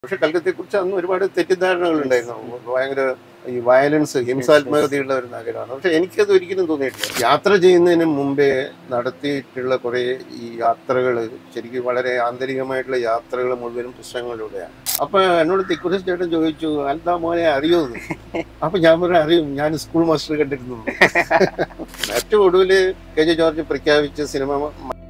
പക്ഷെ കൽക്കത്തയെ കുറിച്ച് അന്ന് ഒരുപാട് തെറ്റിദ്ധാരണകൾ ഉണ്ടായിരുന്നു ഭയങ്കര ഈ വയലൻസ് ഹിംസാത്മകതയുള്ള ഒരു നഗരമാണ് പക്ഷെ എനിക്കത് ഒരിക്കലും തോന്നിയിട്ടില്ല യാത്ര ചെയ്യുന്നതിന് മുമ്പേ നടത്തിയിട്ടുള്ള കുറെ ഈ യാത്രകൾ ശരിക്കും വളരെ ആന്തരികമായിട്ടുള്ള യാത്രകൾ മുഴുവനും പുസ്തകങ്ങളിലൂടെയാണ് അപ്പൊ എന്നോട് തിക്കുറിച്ച് ചേട്ടൻ ചോദിച്ചു എന്താ മോനെ അറിയോ എന്ന് അപ്പൊ ഞാൻ പറഞ്ഞു അറിയും ഞാൻ സ്കൂൾ മാസ്റ്റർ കണ്ടിരുന്നു ഏറ്റവും ഒടുവിൽ കെ ജെ ജോർജ് പ്രഖ്യാപിച്ച സിനിമ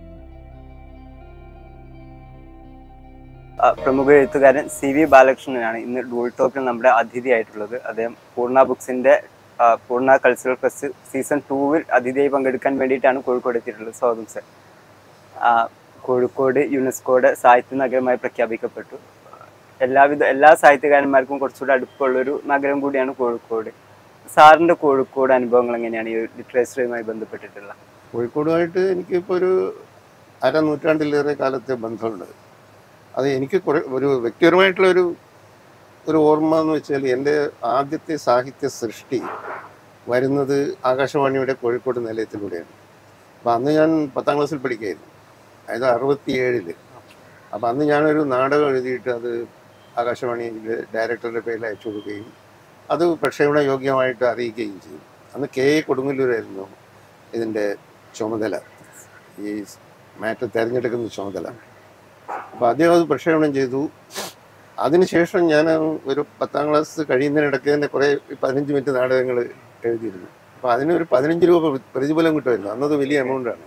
ആ, പ്രമുഖ എഴുത്തുകാരൻ സി വി ബാലകൃഷ്ണനാണ് ഇന്ന് ഡൂൾ ടോക്കിൽ നമ്മുടെ അതിഥിയായിട്ടുള്ളത് അദ്ദേഹം പൂർണ്ണ ബുക്സിന്റെ ആ, പൂർണ്ണ കൾച്ചറൽ ഫെസ്റ്റ് സീസൺ ടൂവിൽ അതിഥിയായി പങ്കെടുക്കാൻ വേണ്ടിയിട്ടാണ് കോഴിക്കോട് എത്തിയിട്ടുള്ളത് സ്വാഗതം സർ ആ, കോഴിക്കോട് യുനെസ്കോയുടെ സാഹിത്യ നഗരമായി പ്രഖ്യാപിക്കപ്പെട്ടു എല്ലാവിധ എല്ലാ സാഹിത്യകാരന്മാർക്കും കുറച്ചുകൂടി അടുപ്പമുള്ളൊരു നഗരം കൂടിയാണ് കോഴിക്കോട് സാറിന്റെ കോഴിക്കോട് അനുഭവങ്ങൾ എങ്ങനെയാണ് ഈ ലിറ്ററേച്ചറുമായി ബന്ധപ്പെട്ടിട്ടുള്ളത് കോഴിക്കോടുമായിട്ട് എനിക്കിപ്പോൾ ഒരു അരനൂറ്റാണ്ടിലേറെ കാലത്തെ ബന്ധമുണ്ട് അത് എനിക്ക് കുറെ ഒരു വ്യക്തിപരമായിട്ടുള്ള ഒരു ഒരു ഓർമ്മ എന്ന് വെച്ചാൽ എൻ്റെ ആദ്യത്തെ സാഹിത്യ സൃഷ്ടി വരുന്നത് ആകാശവാണിയുടെ കോഴിക്കോട് നിലയത്തിലൂടെയാണ് അപ്പം അന്ന് ഞാൻ പത്താം ക്ലാസ്സിൽ പഠിക്കുകയായിരുന്നു അതായത് അറുപത്തി ഏഴില് അപ്പം അന്ന് ഞാനൊരു നാടകം എഴുതിയിട്ട് അത് ആകാശവാണിയിലെ ഡയറക്ടറുടെ പേരിൽ അയച്ചു കൊടുക്കുകയും അത് പ്രക്ഷേപണ യോഗ്യമായിട്ട് അറിയിക്കുകയും ചെയ്തു അന്ന് കെ എ കൊടുങ്ങല്ലൂരായിരുന്നു ഇതിൻ്റെ ചുമതല ഈ മാറ്റർ തിരഞ്ഞെടുക്കുന്ന ചുമതല അപ്പോൾ അദ്ദേഹം അത് പ്രക്ഷേപണം ചെയ്തു അതിനുശേഷം ഞാൻ ഒരു പത്താം ക്ലാസ് കഴിയുന്നതിനിടയ്ക്ക് തന്നെ കുറേ പതിനഞ്ച് മിനിറ്റ് നാടകങ്ങൾ എഴുതിയിരുന്നു അപ്പോൾ അതിനൊരു പതിനഞ്ച് രൂപ പ്രതിഫലം കിട്ടുമായിരുന്നു അന്നത് വലിയ എമൗണ്ടാണ്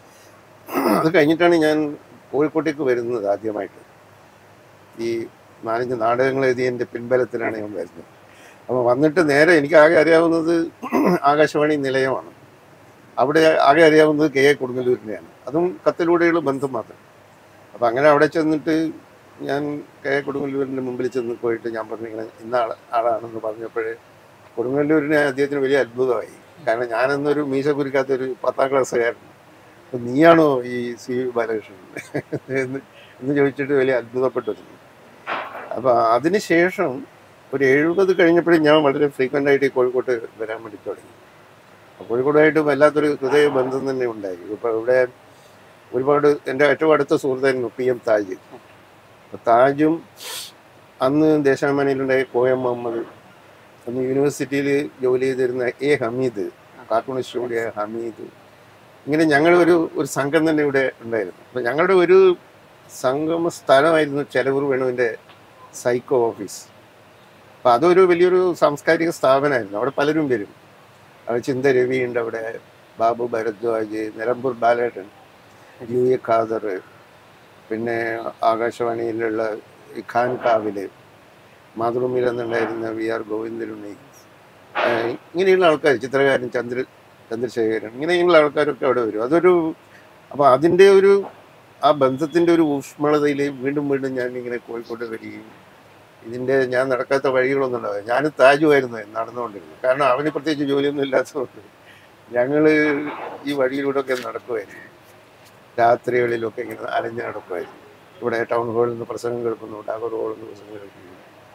അത് കഴിഞ്ഞിട്ടാണ് ഞാൻ കോഴിക്കോട്ടേക്ക് വരുന്നത് ആദ്യമായിട്ട് ഈ നാലഞ്ച് നാടകങ്ങൾ എഴുതിയതിൻ്റെ പിൻബലത്തിലാണ് ഞാൻ വരുന്നത് അപ്പോൾ വന്നിട്ട് നേരെ എനിക്ക് ആകെ അറിയാവുന്നത് ആകാശവാണി നിലയമാണ് അവിടെ ആകെ അറിയാവുന്നത് കെ എ കൊടുങ്ങല്ലൂരിനെയാണ് അതും കത്തിലൂടെയുള്ള ബന്ധം മാത്രം അപ്പം അങ്ങനെ അവിടെ ചെന്നിട്ട് ഞാൻ കെ എ കൊടുങ്ങല്ലൂരിൻ്റെ മുമ്പിൽ ചെന്ന് പോയിട്ട് ഞാൻ പറഞ്ഞു ഇങ്ങനെ ഇന്ന ആള് ആളാണെന്ന് പറഞ്ഞപ്പോഴേ കൊടുങ്ങല്ലൂരിനെ അദ്ദേഹത്തിന് വലിയ അത്ഭുതമായി കാരണം ഞാനെന്നൊരു മീശ കുരിക്കാത്ത ഒരു പത്താം ക്ലാസ്സുകാരൻ അപ്പം നീയാണോ ഈ സി വി ബാലകൃഷ്ണൻ എന്ന് എന്ന് ചോദിച്ചിട്ട് വലിയ അത്ഭുതപ്പെട്ടിരുന്നു അപ്പം അതിനുശേഷം ഒരു എഴുപത് കഴിഞ്ഞപ്പോഴും ഞാൻ വളരെ ഫ്രീക്വൻ്റ് ആയിട്ട് ഈ കോഴിക്കോട്ട് വരാൻ വേണ്ടി തുടങ്ങി അപ്പോൾ കോഴിക്കോടുമായിട്ട് വല്ലാത്തൊരു ഹൃദയ ബന്ധം തന്നെ ഉണ്ടായി ഇപ്പോൾ ഇവിടെ ഒരുപാട് എൻ്റെ ഏറ്റവും അടുത്ത സുഹൃത്തായിരുന്നു പി എം താജ് അപ്പോൾ താജും അന്ന് ദേശാഭിമാനിയിലുണ്ടായ കോയം മുഹമ്മദ് അന്ന് യൂണിവേഴ്സിറ്റിയിൽ ജോലി ചെയ്തിരുന്ന എ ഹമീദ് കാർട്ടൂണിസ്റ്റ് കൂടിയ ഹമീദ് ഇങ്ങനെ ഞങ്ങൾ ഒരു ഒരു സംഘം തന്നെ ഇവിടെ ഉണ്ടായിരുന്നു അപ്പോൾ ഞങ്ങളുടെ ഒരു സംഗമ സ്ഥലമായിരുന്നു ചെലവൂർ വേണുവിൻ്റെ സൈക്കോ ഓഫീസ് അപ്പോൾ അതൊരു വലിയൊരു സാംസ്കാരിക സ്ഥാപനമായിരുന്നു അവിടെ പലരും വരും അവിടെ ചിന്ത രവിയുണ്ട് അവിടെ ബാബു ഭരദ്വാജ് നിലമ്പൂർ ബാലേട്ടൻ യു എ ഖാദർ പിന്നെ ആകാശവാണിയിലുള്ള ഈ ഖാൻ കാവില് മാതൃഭൂമിയിൽ അന്നുണ്ടായിരുന്ന വി ആർ ഗോവിന്ദനുണ്ണി ആഹ് ഇങ്ങനെയുള്ള ആൾക്കാർ ചിത്രകാരൻ ചന്ദ്ര ചന്ദ്രശേഖരൻ ഇങ്ങനെയുള്ള ആൾക്കാരൊക്കെ അവിടെ വരും അതൊരു അപ്പോൾ അതിൻ്റെ ഒരു ആ ബന്ധത്തിൻ്റെ ഒരു ഊഷ്മളതയിൽ വീണ്ടും വീണ്ടും ഞാൻ ഇങ്ങനെ കോഴിക്കോട്ട് വരികയും ഇതിൻ്റെ ഞാൻ നടക്കാത്ത വഴികളൊന്നും ഉണ്ടാവില്ല ഞാൻ താജുമായിരുന്നു നടന്നുകൊണ്ടിരുന്നത് കാരണം അവന് പ്രത്യേകിച്ച് ജോലിയൊന്നും ഇല്ലാത്തതുകൊണ്ട് ഞങ്ങൾ ഈ വഴിയിലൂടെ ഒക്കെ നടക്കുമായിരുന്നു രാത്രികളിലൊക്കെ ഇങ്ങനെ അലഞ്ഞ് നടക്കുമായിരുന്നു ഇവിടെ ടൗൺ ഹാളിൽ നിന്ന് പ്രസംഗം കേൾക്കുന്നു ടാഗോർ ഹാളിൽ നിന്ന് പ്രസംഗം കേൾക്കുന്നു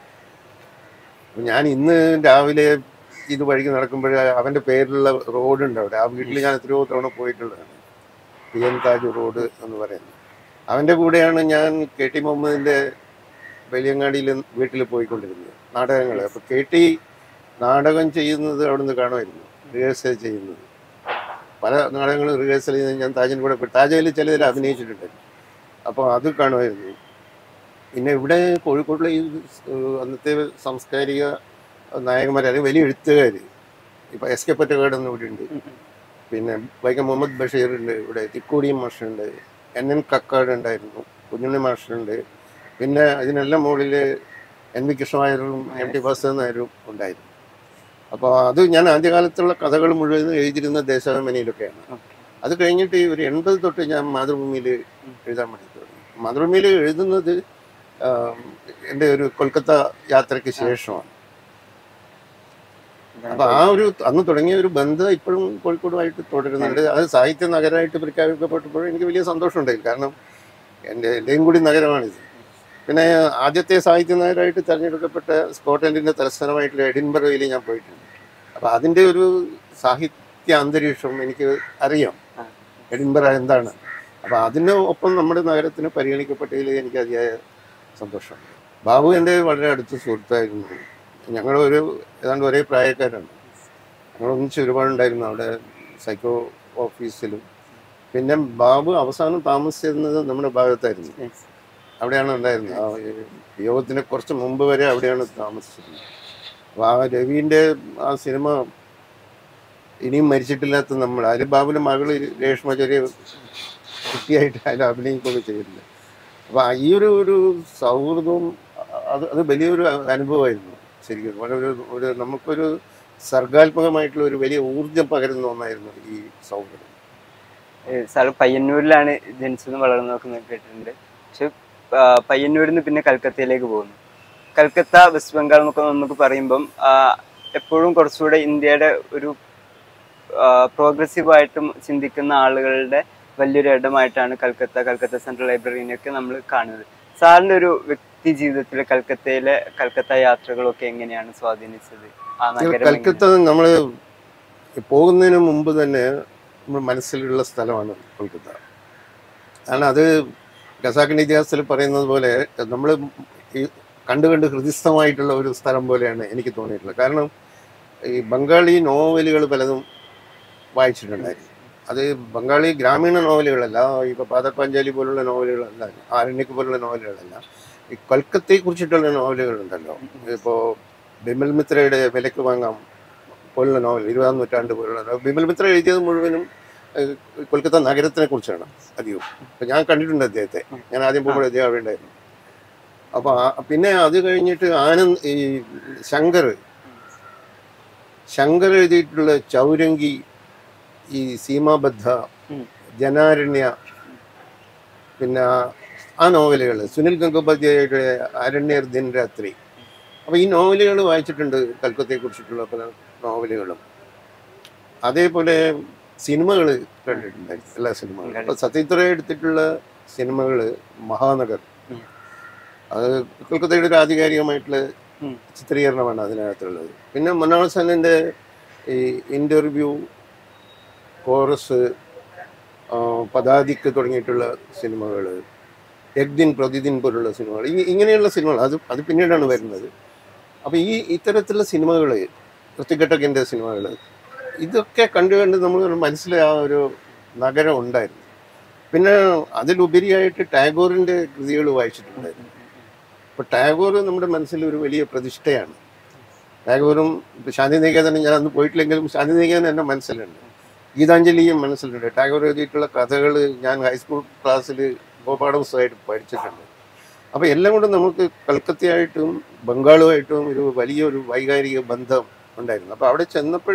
അപ്പൊ ഞാൻ ഇന്ന് രാവിലെ ഇത് വഴിക്ക് നടക്കുമ്പോൾ അവൻ്റെ പേരിലുള്ള റോഡുണ്ട് അവിടെ ആ വീട്ടിൽ ഞാൻ എത്രയോ തവണ പോയിട്ടുള്ളതാണ് പി എൻ താജ് റോഡ് എന്ന് പറയുന്നത് അവൻ്റെ കൂടെയാണ് ഞാൻ കെ ടി മുഹമ്മദിൻ്റെ വലിയങ്ങാടിയിൽ വീട്ടിൽ പോയിക്കൊണ്ടിരുന്നത് നാടകങ്ങൾ അപ്പോൾ കെ ടി നാടകം ചെയ്യുന്നത് അവിടെ നിന്ന് കാണുമായിരുന്നു റിഹേഴ്സൽ ചെയ്യുന്നത് പല നാടകങ്ങളും റിഹേഴ്സൽ ചെയ്യുന്നത് ഞാൻ താജിൻ്റെ കൂടെ പോയി താജയിൽ ചിലതിൽ അഭിനയിച്ചിട്ടുണ്ട് അപ്പോൾ അത് കാണുമായിരുന്നു പിന്നെ ഇവിടെ കോഴിക്കോട്ടിലെ ഈ ഏഹ്, അന്നത്തെ സാംസ്കാരിക നായകന്മാർ അല്ലെങ്കിൽ വലിയ എഴുത്തുകാർ ഇപ്പം എസ് കെ പറ്റകാട് എന്ന് ഇവിടെ ഉണ്ട് പിന്നെ വൈക്കം മുഹമ്മദ് ബഷീർ ഉണ്ട് ഇവിടെ തിക്കോടിയം മാഷുണ്ട് എൻ എൻ കക്കാട് ഉണ്ടായിരുന്നു കുഞ്ഞുണ്ണി മാഷുണ്ട് പിന്നെ ഇതിനെല്ലാം മുകളിൽ എൻ വി കൃഷ്ണനായരും എം ടി വാസുദേവൻ നായരും ഉണ്ടായിരുന്നു അപ്പോൾ അത് ഞാൻ ആദ്യകാലത്തുള്ള കഥകൾ മുഴുവൻ എഴുതിയിരുന്ന ദേശാഭിമാനിയിലൊക്കെയാണ് അത് കഴിഞ്ഞിട്ട് ഈ ഒരു എൺപത് തൊട്ട് ഞാൻ മാതൃഭൂമിയിൽ എഴുതാൻ വേണ്ടി തുടങ്ങി മാതൃഭൂമിയിൽ എഴുതുന്നത് ആം, എൻ്റെ ഒരു കൊൽക്കത്ത യാത്രയ്ക്ക് ശേഷമാണ് അപ്പൊ ആ ഒരു അന്ന് തുടങ്ങിയ ഒരു ബന്ധം ഇപ്പോഴും കോഴിക്കോടുമായിട്ട് തുടരുന്നുണ്ട് അത് സാഹിത്യ നഗരമായിട്ട് പ്രഖ്യാപിക്കപ്പെട്ടപ്പോഴും എനിക്ക് വലിയ സന്തോഷമുണ്ടായി കാരണം എൻ്റെ എൻ്റെയും കൂടി നഗരമാണിത് പിന്നെ ആദ്യത്തെ സാഹിത്യ നഗരമായിട്ട് തിരഞ്ഞെടുക്കപ്പെട്ട സ്കോട്ട്ലൻഡിന്റെ തലസ്ഥാനമായിട്ടുള്ള എഡിൻബറോയിൽ ഞാൻ പോയിട്ടുണ്ട് അപ്പൊ അതിന്റെ ഒരു സാഹിത്യ അന്തരീക്ഷം എനിക്ക് അറിയാം ആ. എഡിൻബറ എന്താണ് അപ്പൊ അതിന് ഒപ്പം നമ്മുടെ നഗരത്തിന് പരിഗണിക്കപ്പെട്ടതിൽ എനിക്ക് അതിയായ സന്തോഷമുണ്ട് ബാബു എൻ്റെ വളരെ അടുത്ത സുഹൃത്തായിരുന്നു ഞങ്ങൾ ഒരു ഏതാണ്ട് ഒരേ പ്രായക്കാരാണ് ഞങ്ങൾ ഒന്നിച്ച് ഒരുപാടുണ്ടായിരുന്നു അവിടെ സൈക്കോ ഓഫീസിലും പിന്നെ ബാബു അവസാനം താമസിച്ചിരുന്നത് നമ്മുടെ ഭാഗത്തായിരുന്നു Yes. അവിടെയാണ് ഉണ്ടായിരുന്നത് ആ ഈ വിയോഗത്തിന് കുറച്ച് മുമ്പ് വരെ അവിടെയാണ് താമസിച്ചിരുന്നത് അപ്പോൾ ആ രവീൻ്റെ ആ സിനിമ ഇനിയും മരിച്ചിട്ടില്ലാത്ത നമ്മൾ അതിൽ ബാബുവിൻ്റെ മകള് രേഷ്മ ചെറിയ കുട്ടിയായിട്ട് അതിൽ അഭിനയിക്കുകയൊക്കെ ചെയ്തിട്ടുണ്ട് അപ്പോൾ ഈ ഒരു ഒരു സൗഹൃദവും അത് അത് വലിയൊരു അനുഭവമായിരുന്നു ശരിക്കും വളരെ ഒരു ഒരു നമുക്കൊരു സർഗാത്മകമായിട്ടുള്ള ഒരു വലിയ ഊർജം പകരുന്ന ഒന്നായിരുന്നു ഈ സൗഹൃദം ഏഹ് സാറ് പയ്യന്നൂരിലാണ് ജനിച്ചതും വളർന്നതൊക്കെ എന്ന് കേട്ടിട്ടുണ്ട് പക്ഷെ ആ, പയ്യന്നൂരിൽ നിന്ന് പിന്നെ കൽക്കത്തയിലേക്ക് പോകുന്നു കൽക്കത്ത വെസ്റ്റ് ബംഗാൾ എന്നൊക്കെ നമുക്ക് പറയുമ്പം ആ, എപ്പോഴും കുറച്ചുകൂടെ ഇന്ത്യയുടെ ഒരു പ്രോഗ്രസീവ് ആയിട്ടും ചിന്തിക്കുന്ന ആളുകളുടെ വലിയൊരു ഇടമായിട്ടാണ് കൽക്കത്ത കൽക്കത്ത സെൻട്രൽ ലൈബ്രറീനെയൊക്കെ നമ്മൾ കാണുന്നത് സാറിന്റെ ഒരു വ്യക്തി ജീവിതത്തിൽ കൽക്കത്തയിലെ കൽക്കത്ത യാത്രകളൊക്കെ എങ്ങനെയാണ് സ്വാധീനിച്ചത് ആ നഗരം കൽക്കത്ത നമ്മൾ പോകുന്നതിന് മുമ്പ് തന്നെ നമ്മുടെ മനസ്സിലുള്ള സ്ഥലമാണ് കൊൽക്കത്ത കാരണം അത് ഖസാക്കിൻ്റെ ഇതിഹാസത്തിൽ പറയുന്നത് പോലെ നമ്മൾ ഈ കണ്ടു കണ്ട് ഹൃദിസ്ഥമായിട്ടുള്ള ഒരു സ്ഥലം പോലെയാണ് എനിക്ക് തോന്നിയിട്ടുള്ളത് കാരണം ഈ ബംഗാളി നോവലുകൾ പലതും വായിച്ചിട്ടുണ്ടായിരുന്നു അത് ബംഗാളി ഗ്രാമീണ നോവലുകളല്ല ഇപ്പോൾ പാതക് പാഞ്ചാലി പോലുള്ള നോവലുകളല്ല ആരണ്യക്ക് പോലുള്ള നോവലുകളല്ല ഈ കൊൽക്കത്തയെ കുറിച്ചിട്ടുള്ള നോവലുകളുണ്ടല്ലോ ഇപ്പോൾ ബിമൽ മിത്രയുടെ വിലക്ക് വാങ്ങാം പോലുള്ള നോവൽ ഇരുപതാം നൂറ്റാണ്ട് പോലുള്ള നോവൽ. ബിമൽ മിത്ര എഴുതിയത് മുഴുവനും ഏഹ്, കൊൽക്കത്ത നഗരത്തിനെ കുറിച്ചാണ് അധികവും അപ്പം ഞാൻ കണ്ടിട്ടുണ്ട് അദ്ദേഹത്തെ ഞാൻ ആദ്യം പോകുമ്പോൾ അദ്ദേഹം അവിടെ ഉണ്ടായിരുന്നു അപ്പോൾ പിന്നെ അത് കഴിഞ്ഞിട്ട് ആനന്ദ് ഈ ശങ്കർ ശങ്കർ എഴുതിയിട്ടുള്ള ചൗരങ്കി ഈ സീമാബദ്ധ ഉം. ജനാരണ്യ പിന്നെ ആ നോവലുകൾ സുനിൽ ഗംഗോപാധ്യായയുടെ അരണ്യർ ദിൻ രാത്രി അപ്പോൾ ഈ നോവലുകൾ വായിച്ചിട്ടുണ്ട് കൽക്കത്തയെ കുറിച്ചിട്ടുള്ള പല നോവലുകളും അതേപോലെ സിനിമകൾ കണ്ടിട്ടുണ്ടായിരുന്നു എല്ലാ സിനിമകളും അപ്പോൾ സത്യത്ര എടുത്തിട്ടുള്ള സിനിമകൾ മഹാനഗർ ഉം. അത് കൊൽക്കത്തയുടെ ഒരു ആധികാരികമായിട്ടുള്ള ഉം. ചിത്രീകരണമാണ് അതിനകത്തുള്ളത് പിന്നെ മൊനാൾ സെന്നിൻ്റെ ഈ ഇൻ്റർവ്യൂ കോറസ് ആ, പദാതിക്ക് തുടങ്ങിയിട്ടുള്ള സിനിമകൾ എഗ്ദിൻ പ്രതിദിൻ പോലുള്ള സിനിമകൾ ഈ ഇങ്ങനെയുള്ള സിനിമകൾ അത് അത് പിന്നീടാണ് വരുന്നത് അപ്പോൾ ഈ ഇത്തരത്തിലുള്ള സിനിമകൾ ഋത്തിഘട്ടക്കിൻ്റെ സിനിമകൾ ഇതൊക്കെ കണ്ടു കണ്ട് നമ്മൾ മനസ്സിൽ ആ ഒരു നഗരം ഉണ്ടായിരുന്നു പിന്നെ അതിലുപരിയായിട്ട് ടാഗോറിൻ്റെ കൃതികൾ വായിച്ചിട്ടുണ്ടായിരുന്നു അപ്പോൾ ടാഗോർ നമ്മുടെ മനസ്സിൽ ഒരു വലിയ പ്രതിഷ്ഠയാണ് ടാഗോറും ഇപ്പൊ ശാന്തിനികേതനം ഞാൻ അന്ന് പോയിട്ടില്ലെങ്കിലും ശാന്തിനികേതനം എൻ്റെ മനസ്സിലുണ്ട് ഗീതാഞ്ജലിയും മനസ്സിലുണ്ട് ടാഗോർ എഴുതിയിട്ടുള്ള കഥകൾ ഞാൻ ഹൈസ്കൂൾ ക്ലാസ്സിൽ ഗോപാഠപുസ്തകമായിട്ട് പഠിച്ചിട്ടുണ്ട് അപ്പോൾ എല്ലാം കൊണ്ടും നമുക്ക് കൽക്കത്തയായിട്ടും ബംഗാളുമായിട്ടും ഒരു വലിയൊരു വൈകാരിക ബന്ധം ഉണ്ടായിരുന്നു അപ്പോൾ അവിടെ ചെന്നപ്പോൾ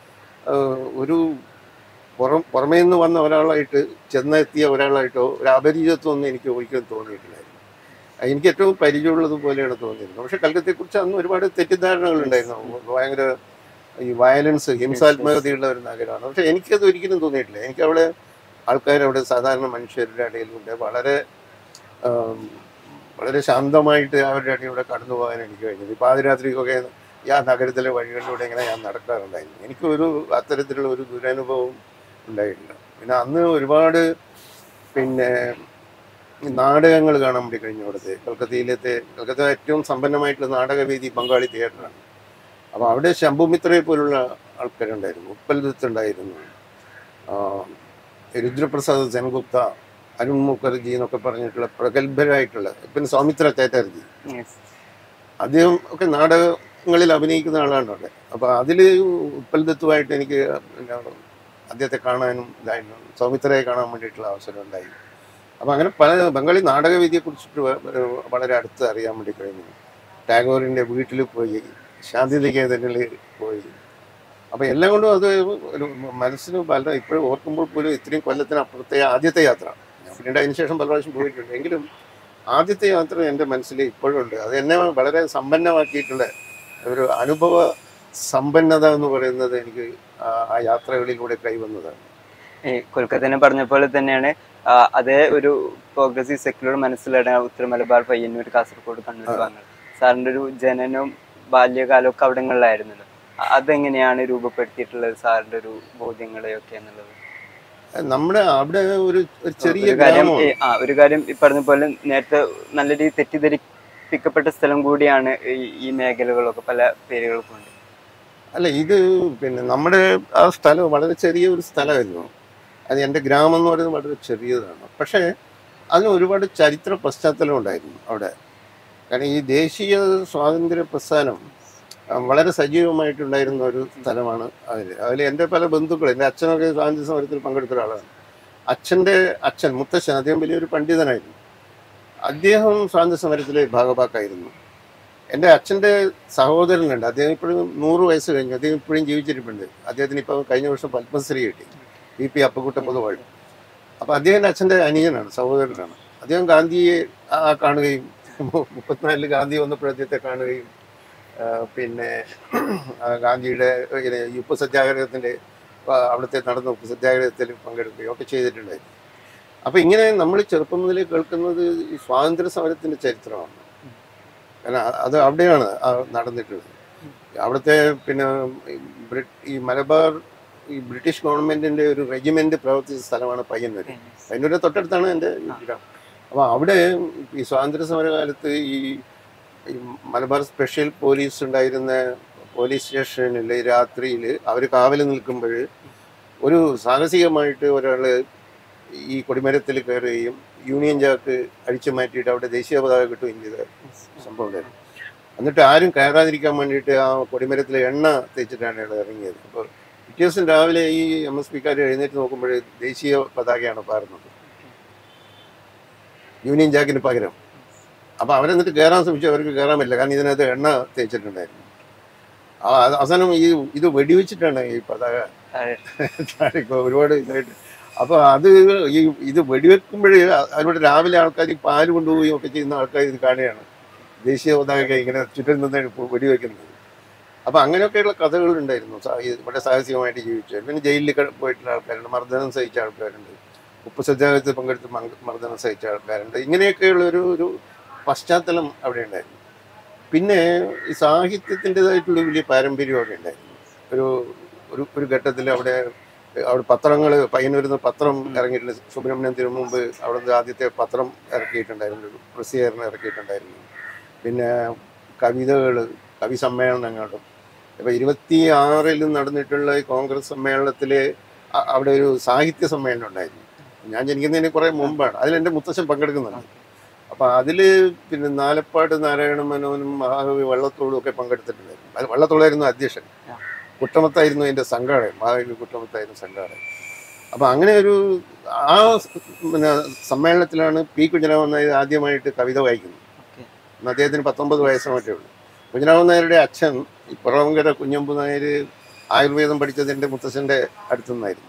ഒരു പുറം പുറമേ നിന്ന് വന്ന ഒരാളായിട്ട് ചെന്നെത്തിയ ഒരാളായിട്ടോ ഒരു അപരിചിതത്വം ഒന്നും എനിക്ക് ഒരിക്കലും തോന്നിയിട്ടില്ലായിരുന്നു എനിക്ക് ഏറ്റവും പരിചയമുള്ളത് പോലെയാണ് തോന്നിയിരുന്നത് പക്ഷെ കൽക്കത്തയെക്കുറിച്ച് അന്ന് ഒരുപാട് തെറ്റിദ്ധാരണകൾ ഉണ്ടായിരുന്നു ഭയങ്കര ഈ വയലൻസ് ഹിംസാത്മകതയുള്ള ഒരു നഗരമാണ് പക്ഷെ എനിക്കത് ഒരിക്കലും തോന്നിയിട്ടില്ല എനിക്ക് അവിടെ ആൾക്കാർ അവിടെ സാധാരണ മനുഷ്യരുടെ ഇടയിലുണ്ട് വളരെ ആം, വളരെ ശാന്തമായിട്ട് അവരുടെ ഇടയിലൂടെ കടന്നു പോകാൻ എനിക്ക് കഴിഞ്ഞത് ഈ പാതിരാത്രിക്കൊക്കെ ഈ ആ നഗരത്തിലെ വഴികളിലൂടെ ഇങ്ങനെ ഞാൻ നടക്കാറുണ്ടായിരുന്നു എനിക്കൊരു അത്തരത്തിലുള്ള ഒരു ദുരനുഭവം ഉണ്ടായിട്ടില്ല പിന്നെ അന്ന് ഒരുപാട് പിന്നെ നാടകങ്ങൾ കാണാൻ വേണ്ടി കഴിഞ്ഞു അവിടുത്തെ കൽക്കത്തയിലത്തെ കൽക്കത്ത ഏറ്റവും സമ്പന്നമായിട്ടുള്ള നാടകവേദി ബംഗാളി തിയേറ്ററാണ് അപ്പോൾ അവിടെ ശംഭുമിത്രയെ പോലുള്ള ആൾക്കാരുണ്ടായിരുന്നു ഉപ്പൽ ദത്ത് ഉണ്ടായിരുന്നു ആ, രുദ്രപ്രസാദ് സെൻഗുപ്ത അരുൺ മുഖർജി എന്നൊക്കെ പറഞ്ഞിട്ടുള്ള പ്രഗത്ഭരായിട്ടുള്ള പിന്നെ സൗമിത്ര ചാറ്റർജി Yes. അദ്ദേഹം ഒക്കെ നാടകങ്ങളിൽ അഭിനയിക്കുന്ന ആളാണ് അവിടെ അപ്പോൾ അതിൽ ഉപ്പൽ ദത്തുമായിട്ട് എനിക്ക് പിന്നെ അദ്ദേഹത്തെ കാണാനും ഇതായിരുന്നു സൗമിത്രയെ കാണാൻ വേണ്ടിയിട്ടുള്ള അവസരം ഉണ്ടായി അപ്പോൾ അങ്ങനെ പല ബംഗാളി നാടകവേദിയെക്കുറിച്ചിട്ട് വ- വ- വളരെ അടുത്ത് അറിയാൻ വേണ്ടി കഴിഞ്ഞു ടാഗോറിൻ്റെ വീട്ടിൽ പോയി ശാന്തിനികേതനിൽ പോയി അപ്പോൾ എല്ലാം കൊണ്ടും അത് ഒരു മനസ്സിന് പല ഇപ്പോഴും ഓർക്കുമ്പോൾ പോലും ഇത്രയും കൊല്ലത്തിനപ്പുറത്തെ ആദ്യത്തെ യാത്ര ഞാൻ പിന്നീട് അതിന് ശേഷം പല പ്രാവശ്യം പോയിട്ടുണ്ട് എങ്കിലും ആദ്യത്തെ യാത്ര എൻ്റെ മനസ്സിൽ ഇപ്പോഴും ഉണ്ട് അത് എന്നെ വളരെ സമ്പന്നമാക്കിയിട്ടുള്ള ഒരു അനുഭവ സമ്പന്നത എന്ന് പറയുന്നത് എനിക്ക് ആ- ആ യാത്രകളിലൂടെ കൈവന്നതാണ് ഈ കൊൽക്കത്തനെ പറഞ്ഞ പോലെ തന്നെയാണ് ആ, അതേ ഒരു പ്രോഗ്രസീവ് സെക്യുലർ മനസ്സിലാണ് ഉത്തര മലബാർ പയ്യന്നൂർ കാസർഗോഡ് കണ്ണൂർ ആ. ഭാഗങ്ങൾ സാറിന്റെ ഒരു ജനനവും ബാല്യകാലവും ഒക്കെ അവിടങ്ങളിലായിരുന്നല്ലോ അ- അതെങ്ങനെയാണ് രൂപപ്പെടുത്തിയിട്ടുള്ളത് സാറിന്റെ ഒരു ബോധ്യങ്ങളെയൊക്കെ എന്നുള്ളത് നമ്മുടെ അവിടെ ഒരു ഒരു ചെറിയ ഒരു കാര്യം ഗ്രാമമാണ് ഈ- ആ ഒരു കാര്യം ഈ പറഞ്ഞ പോലെ നേരത്തെ നല്ല രീതിയിൽ തെറ്റിദ്ധരി വികസിപ്പിക്കപ്പെട്ട സ്ഥലം കൂടിയാണ് ഈ- ഈ മേഖലകളൊക്കെ പല പേരുകൾക്കും ഉണ്ട് അല്ല ഇത് പിന്നെ നമ്മുടെ ആ സ്ഥലം വളരെ ചെറിയ ഒരു സ്ഥലമായിരുന്നു അത് എൻ്റെ ഗ്രാമം എന്ന് പറയുന്നത് വളരെ ചെറിയതാണ് പക്ഷേ അതിന് ഒരുപാട് ചരിത്ര പശ്ചാത്തലം ഉണ്ടായിരുന്നു അവിടെ കാരണം ഈ ദേശീയ സ്വാതന്ത്ര്യ പ്രസ്ഥാനം ആ, വളരെ സജീവമായിട്ടുണ്ടായിരുന്ന ഒരു സ്ഥലമാണ് അതിൽ അതിൽ എൻ്റെ പല ബന്ധുക്കൾ എൻ്റെ അച്ഛനൊക്കെ സ്വാതന്ത്ര്യ സമരത്തിൽ പങ്കെടുത്ത ഒരാളാണ് അച്ഛൻ്റെ അച്ഛൻ മുത്തച്ഛൻ അദ്ദേഹം വലിയൊരു പണ്ഡിതനായിരുന്നു അദ്ദേഹം സ്വാതന്ത്ര്യ സമരത്തിലെ ഭാഗഭാക്കായിരുന്നു എൻ്റെ അച്ഛൻ്റെ സഹോദരനുണ്ട് അദ്ദേഹം ഇപ്പോഴും നൂറ് വയസ്സ് കഴിഞ്ഞു അദ്ദേഹം ഇപ്പോഴും ജീവിച്ചിരിപ്പുണ്ട് അദ്ദേഹത്തിന് ഇപ്പോൾ കഴിഞ്ഞ വർഷം പത്മശ്രീ കിട്ടി വി പി അപ്പക്കുട്ട പൊതുവാൾ അപ്പോൾ അദ്ദേഹത്തിൻ്റെ അച്ഛൻ്റെ അനിയനാണ് സഹോദരനാണ് അദ്ദേഹം ഗാന്ധിയെ ആ കാണുകയും മുപ്പത്തിനാലിൽ ഗാന്ധി വന്നപ്പോൾ അദ്ദേഹത്തെ കാണുകയും ആ, പിന്നെ ആ, ഗാന്ധിയുടെ ഇങ്ങനെ ഈ ഉപ്പ് സത്യാഗ്രഹത്തിൻ്റെ ആ, അവിടുത്തെ നടന്ന ഉപ്പ് സത്യാഗ്രഹത്തിൽ പങ്കെടുക്കുകയും ഒക്കെ ചെയ്തിട്ടുണ്ടായിരുന്നു അപ്പോൾ ഇങ്ങനെ നമ്മൾ ചെറുപ്പം മുതലേ കേൾക്കുന്നത് ഈ സ്വാതന്ത്ര്യ സമരത്തിൻ്റെ ചരിത്രമാണ് കാരണം അ- അത് അവിടെയാണ് ആ നടന്നിട്ടുള്ളത് അവിടുത്തെ പിന്നെ ഈ ബ്രി- ഈ മലബാർ ഈ ബ്രിട്ടീഷ് ഗവൺമെന്റിന്റെ ഒരു റെജിമെന്റ് പ്രവർത്തിച്ച സ്ഥലമാണ് പയ്യന്നൂർ പയ്യന്നൂരിന്റെ തൊട്ടടുത്താണ് എൻ്റെ ഗ്രാമം അപ്പോൾ അവിടെ ഈ സ്വാതന്ത്ര്യ സമര കാലത്ത് ഈ ഈ മലബാർ സ്പെഷ്യൽ പോലീസ് ഉണ്ടായിരുന്ന പോലീസ് സ്റ്റേഷനിൽ രാത്രിയിൽ അവർ കാവൽ നിൽക്കുമ്പോൾ ഒരു സാഹസികമായിട്ട് ഒരാൾ ഈ കൊടിമരത്തിൽ കയറുകയും യൂണിയൻ ജാക്ക് അടിച്ചു മാറ്റിയിട്ട് അവിടെ ദേശീയ പതാക കിട്ടുകയും ചെയ്ത സംഭവം ഉണ്ടായിരുന്നു എന്നിട്ട് ആരും കയറാതിരിക്കാൻ വേണ്ടിയിട്ട് ആ കൊടിമരത്തിൽ എണ്ണ തേച്ചിട്ടാണ് അയാൾ ഇറങ്ങിയത് അപ്പോൾ പിറ്റേ ദിവസം രാവിലെ ഈ എം എസ് പിക്കാർ എഴുന്നേറ്റ് നോക്കുമ്പോൾ ദേശീയ പതാകയാണ് പാറുന്നത് യൂണിയൻ ജാക്കിന് പകരം അപ്പോൾ അവരെന്നിട്ട് കയറാൻ ശ്രമിച്ചു അവർക്ക് കയറാൻ പറ്റില്ല കാരണം ഇതിനകത്ത് എണ്ണ തേച്ചിട്ടുണ്ടായിരുന്നു ആ അത് അവസാനം ഈ ഇത് വെടിവെച്ചിട്ടാണ് ഈ പതാക താഴേക്ക് ഒരുപാട് ഇതായിട്ട് അപ്പോൾ അത് ഈ ഇത് വെടിവെക്കുമ്പോഴേ അതിലൂടെ രാവിലെ ആൾക്കാർ ഈ പാല് കൊണ്ടുപോവുകയും ഒക്കെ ചെയ്യുന്ന ആൾക്കാർ ഇത് കാണുകയാണ് ദേശീയ പതാക ഇങ്ങനെ ചുറ്റും നിന്നാണ് ഇപ്പോൾ വെടിവെക്കുന്നത് അപ്പോൾ അങ്ങനെയൊക്കെയുള്ള കഥകളുണ്ടായിരുന്നു സാ- ഈ വളരെ സാഹസികമായിട്ട് ജീവിച്ചു പിന്നെ ജയിലിൽ ക- പോയിട്ടുള്ള ആൾക്കാരുണ്ട് മർദ്ദനം സഹിച്ച ആൾക്കാരുണ്ട് ഉപ്പ് സത്യാഗ്രഹത്തിൽ പങ്കെടുത്ത് മങ്ക- മർദ്ദനം സഹിച്ച ആൾക്കാരുണ്ട് ഇങ്ങനെയൊക്കെയുള്ള ഒരു ഒരു പശ്ചാത്തലം അവിടെ ഉണ്ടായിരുന്നു പിന്നെ ഈ സാഹിത്യത്തിൻ്റെതായിട്ടുള്ള വലിയ പാരമ്പര്യം അവിടെ ഉണ്ടായിരുന്നു ഒരു ഒരു ഒരു ഘട്ടത്തിൽ അവിടെ അവിടെ പത്രങ്ങൾ പയ്യന്നൂരിൽ നിന്ന് പത്രം ഇറങ്ങിയിട്ടുണ്ട് സുബ്രഹ്മണ്യം തിരുമുമ്പ് അവിടെ നിന്ന് ആദ്യത്തെ പത്രം ഇറക്കിയിട്ടുണ്ടായിരുന്നു ഒരു പ്രസിദ്ധീകരണം ഇറക്കിയിട്ടുണ്ടായിരുന്നു പിന്നെ കവിതകൾ കവി സമ്മേളനങ്ങളും ഇപ്പം ഇരുപത്തി ആറിൽ നടന്നിട്ടുള്ള ഈ കോൺഗ്രസ് സമ്മേളനത്തിൽ അവിടെ ഒരു സാഹിത്യ സമ്മേളനം ഉണ്ടായിരുന്നു ഞാൻ ജനിക്കുന്നതിന് കുറേ മുമ്പാണ് അതിൽ എൻ്റെ മുത്തശ്ശൻ പങ്കെടുക്കുന്നുണ്ട് അപ്പം അതിൽ പിന്നെ നാലപ്പാട് നാരായണ മനോനും മഹാകവി വള്ളത്തോളും ഒക്കെ പങ്കെടുത്തിട്ടുണ്ടായിരുന്നു അത് വള്ളത്തോളായിരുന്നു അധ്യക്ഷൻ ആ. കുട്ടമത്തായിരുന്നു എൻ്റെ സംഘാടകൻ മഹാകവി കുട്ടമത്തായിരുന്നു സംഘാടകൻ അപ്പം അങ്ങനെ ഒരു ആ പിന്നെ സമ്മേളനത്തിലാണ് പി കുഞ്ഞിരാമൻ നായർ ആദ്യമായിട്ട് കവിത വായിക്കുന്നത് ഓക്കെ അന്ന് അദ്ദേഹത്തിന് പത്തൊമ്പത് വയസ്സ് മറ്റേ ഉള്ളൂ കുഞ്ഞിരാമൻ നായരുടെ അച്ഛൻ ഈ പുറവങ്കര കുഞ്ഞമ്പു നായർ ആയുർവേദം പഠിച്ചത് എൻ്റെ മുത്തച്ഛൻ്റെ അടുത്തുനിന്നായിരുന്നു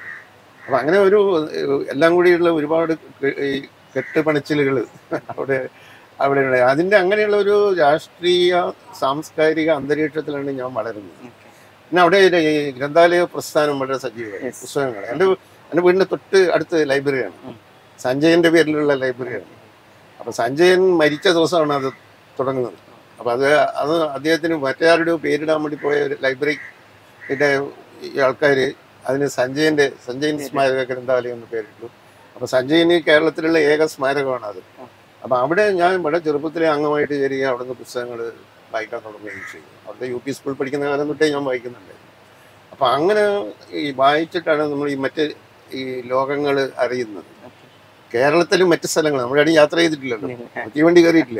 അപ്പം അങ്ങനെ ഒരു ഏഹ്, എല്ലാം കൂടിയുള്ള ഒരുപാട് കെ- ഈ കെട്ടുപണിച്ചിലുകൾ അവിടെ അവിടെ ഉണ്ട് അതിൻ്റെ അങ്ങനെയുള്ള ഒരു രാഷ്ട്രീയ സാംസ്കാരിക അന്തരീക്ഷത്തിലാണ് ഞാൻ വളരുന്നത് ഓക്കെ പിന്നെ അവിടെ ഒരു ഈ ഗ്രന്ഥാലയ പ്രസ്ഥാനം വളരെ സജീവമായി Yes. പുസ്തകങ്ങൾ എൻ്റെ എൻ്റെ വീടിൻ്റെ തൊട്ട് അടുത്ത് ലൈബ്രറിയാണ് ഉം. സഞ്ജയൻ്റെ പേരിലുള്ള ലൈബ്രറിയാണ് അപ്പോൾ സഞ്ജയൻ മരിച്ച ദിവസമാണ് അത് തുടങ്ങുന്നത് അപ്പോൾ അത് അത് അദ്ദേഹത്തിന് മറ്റാരുടെയോ പേരിടാൻ വേണ്ടി പോയ ഒരു ലൈബ്രറിയുടെ ഈ ആൾക്കാർ അതിന് സഞ്ജയൻ്റെ സഞ്ജയൻ സ്മാരക ഗ്രന്ഥാലയം എന്ന് പേരിട്ടു അപ്പോൾ സഞ്ജയന് കേരളത്തിലുള്ള ഏക സ്മാരകമാണ് അത് അപ്പോൾ അവിടെ ഞാൻ വളരെ ചെറുപ്പത്തിലെ അംഗമായിട്ട് ചേരുകയും അവിടെ നിന്ന് പുസ്തകങ്ങൾ വായിക്കാൻ തുടങ്ങുകയും ചെയ്തു അവിടുത്തെ യു പി സ്കൂൾ പഠിക്കുന്ന കാലം തൊട്ടേ ഞാൻ വായിക്കുന്നുണ്ടായിരുന്നു അപ്പോൾ അങ്ങനെ ഈ വായിച്ചിട്ടാണ് നമ്മൾ ഈ മറ്റ് ഈ ലോകങ്ങൾ അറിയുന്നത് കേരളത്തിലും മറ്റ് സ്ഥലങ്ങൾ നമ്മുടെ യാത്ര ചെയ്തിട്ടില്ലല്ലോ തീവണ്ടി കയറിയിട്ടില്ല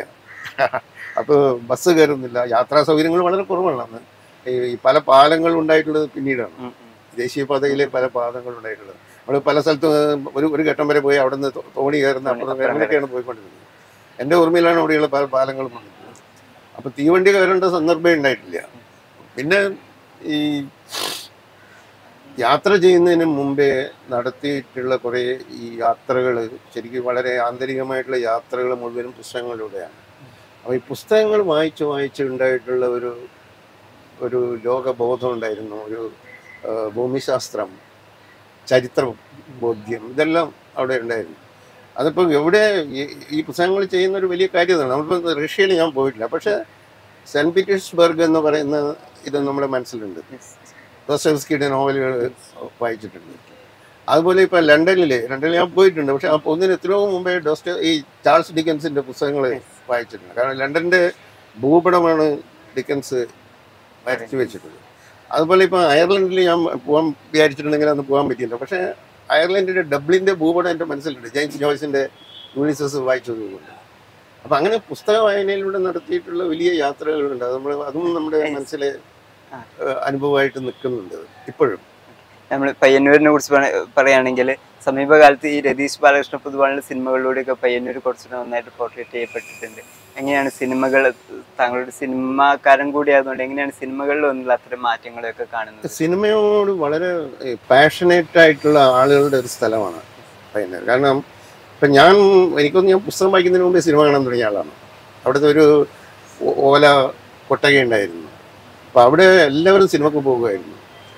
അപ്പോൾ ബസ് കയറുന്നില്ല യാത്രാ സൗകര്യങ്ങൾ വളരെ കുറവാണ് അന്ന് ഈ പല പാലങ്ങൾ ഉണ്ടായിട്ടുള്ളത് പിന്നീടാണ് ദേശീയപാതയിലെ പല പാതകൾ ഉണ്ടായിട്ടുള്ളത് നമ്മൾ പല സ്ഥലത്തും ഒരു ഒരു ഘട്ടം വരെ പോയി അവിടെ നിന്ന് തോണി കയറുന്ന തോണി, അപ്പുറം അപ്പുറം അങ്ങനെയൊക്കെയാണ് പോയിക്കൊണ്ടിരുന്നത് എൻ്റെ ഓർമ്മയിലാണ് അവിടെയുള്ള പല പാലങ്ങളും വന്നിട്ടുള്ളത് അപ്പോൾ തീവണ്ടി കയറേണ്ട സന്ദർഭമേ ഉണ്ടായിട്ടില്ല പിന്നെ ഈ യാത്ര ചെയ്യുന്നതിന് മുമ്പേ നടത്തിയിട്ടുള്ള കുറേ ഈ യാത്രകൾ ശരിക്കും വളരെ ആന്തരികമായിട്ടുള്ള യാത്രകൾ മുഴുവനും പുസ്തകങ്ങളിലൂടെയാണ് അപ്പോൾ ഈ പുസ്തകങ്ങൾ വായിച്ച് വായിച്ച് ഉണ്ടായിട്ടുള്ള ഒരു ഒരു ലോകബോധം ഉണ്ടായിരുന്നു ഒരു ആ, ഭൂമിശാസ്ത്രം ചരിത്രം ബോധ്യം ഇതെല്ലാം അവിടെ ഉണ്ടായിരുന്നു അതിപ്പോൾ എവിടെ ഈ- ഈ പുസ്തകങ്ങൾ ചെയ്യുന്ന ഒരു വലിയ കാര്യമാണ് നമ്മളിപ്പോൾ റഷ്യയിൽ ഞാൻ പോയിട്ടില്ല പക്ഷേ സെൻറ്റ് പീറ്റേഴ്സ്ബർഗ് എന്ന് പറയുന്ന ഇത് നമ്മുടെ മനസ്സിലുണ്ട് ദോസ്റ്റോവ്സ്കിയുടെ നോവലുകൾ വായിച്ചിട്ടുണ്ട് അതുപോലെ ഇപ്പൊ ലണ്ടനിൽ ലണ്ടനിൽ ഞാൻ പോയിട്ടുണ്ട് പക്ഷെ ആ പോകുന്നതിന് എത്രയോ മുമ്പേ ഡോസ്റ്റോ ഈ ചാൾസ് ഡിക്കൻസിന്റെ പുസ്തകങ്ങൾ വായിച്ചിട്ടുണ്ട് കാരണം ലണ്ടന്റെ ഭൂപടമാണ് ഡിക്കൻസ് വരച്ചു വെച്ചിട്ടുള്ളത് അതുപോലെ ഇപ്പൊ അയർലൻഡിൽ ഞാൻ പോകാൻ വിചാരിച്ചിട്ടുണ്ടെങ്കിൽ അന്ന് പോകാൻ പറ്റിയില്ല പക്ഷെ അയർലൻഡിന്റെ ഡബ്ലിന്റെ ഭൂപടം എൻ്റെ മനസ്സിലുണ്ട് ജെയിംസ് ജോയ്സിന്റെ യൂണിസസ് വായിച്ചതുകൊണ്ട് അപ്പൊ അങ്ങനെ പുസ്തക വായനയിലൂടെ നടത്തിയിട്ടുള്ള വലിയ യാത്രകളുണ്ട് അത് നമ്മൾ അതും നമ്മുടെ മനസ്സിലെ ആ. ഏഹ്, അനുഭവമായിട്ട് നിൽക്കുന്നുണ്ട് ഇപ്പോഴും നമ്മൾ പയ്യന്നൂരിനെ കുറിച്ച് പറ- പറയുകയാണെങ്കിൽ സമീപകാലത്ത് ഈ രതീഷ് ബാലകൃഷ്ണ പൊതുവാളുടെ സിനിമകളിലൂടെയൊക്കെ പയ്യന്നൂർ കുറച്ചുകൂടെ നന്നായിട്ട് പോർട്രേറ്റ് ചെയ്യപ്പെട്ടിട്ടുണ്ട് എങ്ങനെയാണ് സിനിമകൾ താങ്കളുടെ സിനിമാക്കാരൻ കൂടിയായതുകൊണ്ട് എങ്ങനെയാണ് സിനിമകളിൽ ഒന്നുള്ള അത്തരം മാറ്റങ്ങളെയൊക്കെ കാണുന്നത് സിനിമയോട് വളരെ പാഷനേറ്റ് ആയിട്ടുള്ള ആളുകളുടെ ഒരു സ്ഥലമാണ് പയ്യന്നൂർ കാരണം ഇപ്പം ഞാൻ എനിക്കൊന്ന് ഞാൻ പുസ്തകം വായിക്കുന്നതിന് മുമ്പേ സിനിമ കാണാൻ തുടങ്ങിയ ആളാണ് അവിടുത്തെ ഒരു ഓ- ഓല കൊട്ടകയുണ്ടായിരുന്നു അപ്പോൾ അവിടെ എല്ലാവരും സിനിമക്ക് പോകുമായിരുന്നു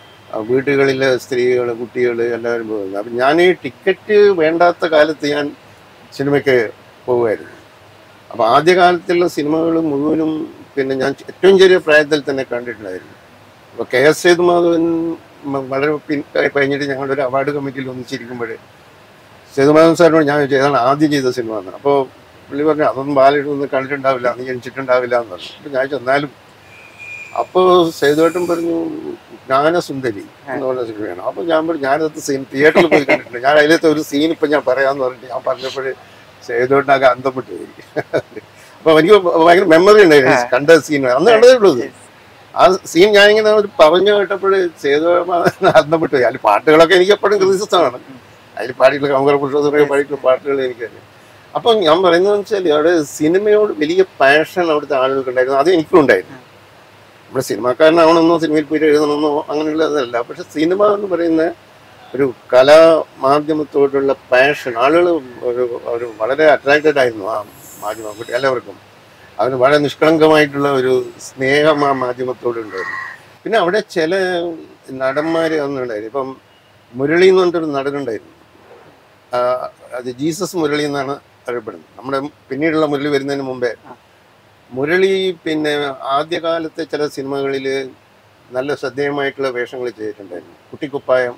ആ വീടുകളിലെ സ്ത്രീകൾ കുട്ടികൾ എല്ലാവരും പോകുന്നു അപ്പം ഞാൻ ഈ ടിക്കറ്റ് വേണ്ടാത്ത കാലത്ത് ഞാൻ സിനിമയ്ക്ക് പോകുമായിരുന്നു അപ്പോൾ ആദ്യകാലത്തുള്ള സിനിമകൾ മുഴുവനും പിന്നെ ഞാൻ ഏറ്റവും ചെറിയ പ്രായത്തിൽ തന്നെ കണ്ടിട്ടുണ്ടായിരുന്നു അപ്പോൾ കെ എസ് സേതുമാധവൻ മ- വളരെ പിൻ കഴിഞ്ഞിട്ട് ഞങ്ങളുടെ ഒരു അവാർഡ് കമ്മിറ്റിയിൽ ഒന്നിച്ചിരിക്കുമ്പോൾ സേതുമാധവൻ സാറിനോട് ഞാൻ ചോദിച്ചു ഏതാണ് ആദ്യം ചെയ്ത സിനിമ എന്ന് അപ്പോൾ പുള്ളി പറഞ്ഞു അതൊന്നും ബാലയിട്ടൊന്നും കണ്ടിട്ടുണ്ടാവില്ല അന്ന് ജനിച്ചിട്ടുണ്ടാവില്ല എന്ന് പറഞ്ഞു അപ്പോൾ ഞാൻ ചോദിച്ചു, എന്നാലും അപ്പോൾ സേതുവേട്ടൻ പറഞ്ഞു ജ്ഞാനസുന്ദരി എന്ന് പറഞ്ഞ സിനിമയാണ് അപ്പോൾ ഞാൻ പറഞ്ഞു ഞാനത് സീൻ തിയേറ്ററിൽ പോയി കണ്ടിട്ടുണ്ട് ഞാൻ അതിലത്തെ ഒരു സീൻ ഇപ്പം ഞാൻ പറയാമെന്ന് പറഞ്ഞിട്ട് ഞാൻ പറഞ്ഞപ്പോൾ സേതുവേട്ടനൊക്കെ അന്തം വിട്ടു പോയി അപ്പോൾ എനിക്ക് ഭയങ്കര മെമ്മറി ഉണ്ടായിരുന്നു കണ്ട സീൻ അന്ന് കണ്ടതേ ഉള്ളൂ ഇത്. ആ സീൻ ഞാനിങ്ങനെ ഒരു പറഞ്ഞു കേട്ടപ്പോൾ സേതു അന്തം വിട്ടു പോയി അതിൽ പാട്ടുകളൊക്കെ എനിക്ക് എപ്പോഴും കൃതിസ്ഥമാണ് അതിൽ പാടിയിട്ടുള്ള കൗങ്കര പുരുഷോത്തമൊക്കെ പാടിയിട്ടുള്ള പാട്ടുകൾ എനിക്കറിയാം അപ്പം ഞാൻ പറയുന്നത് വെച്ചാൽ അവിടെ സിനിമയോട് വലിയ പാഷൻ അവിടുത്തെ ആളുകൾക്ക് ഉണ്ടായിരുന്നു അത് എനിക്കും ഉണ്ടായിരുന്നു നമ്മുടെ സിനിമാക്കാരനാവണമെന്നോ സിനിമയിൽ പോയിട്ട് എഴുതണമെന്നോ അങ്ങനെയുള്ളതല്ല പക്ഷെ സിനിമ എന്ന് പറയുന്ന ഒരു കലാ മാധ്യമത്തോടുള്ള പാഷൻ ആളുകൾ ഒരു ഒരു വളരെ അട്രാക്റ്റഡ് ആയിരുന്നു ആ മാധ്യമം കുട്ടി എല്ലാവർക്കും അവന് വളരെ നിഷ്കളങ്കമായിട്ടുള്ള ഒരു സ്നേഹം ആ മാധ്യമത്തോട് ഉണ്ടായിരുന്നു പിന്നെ അവിടെ ചില നടന്മാർ ഒന്നുണ്ടായിരുന്നു ഇപ്പം മുരളി എന്ന് പറഞ്ഞിട്ടൊരു നടനുണ്ടായിരുന്നു ആ, അത് ജീസസ് മുരളി എന്നാണ് അറിയപ്പെടുന്നത് നമ്മുടെ പിന്നീടുള്ള മുരളി വരുന്നതിന് മുമ്പേ മുരളി പിന്നെ ആദ്യകാലത്തെ ചില സിനിമകളിൽ നല്ല ശ്രദ്ധേയമായിട്ടുള്ള വേഷങ്ങൾ ചെയ്തിട്ടുണ്ടായിരുന്നു കുട്ടിക്കുപ്പായം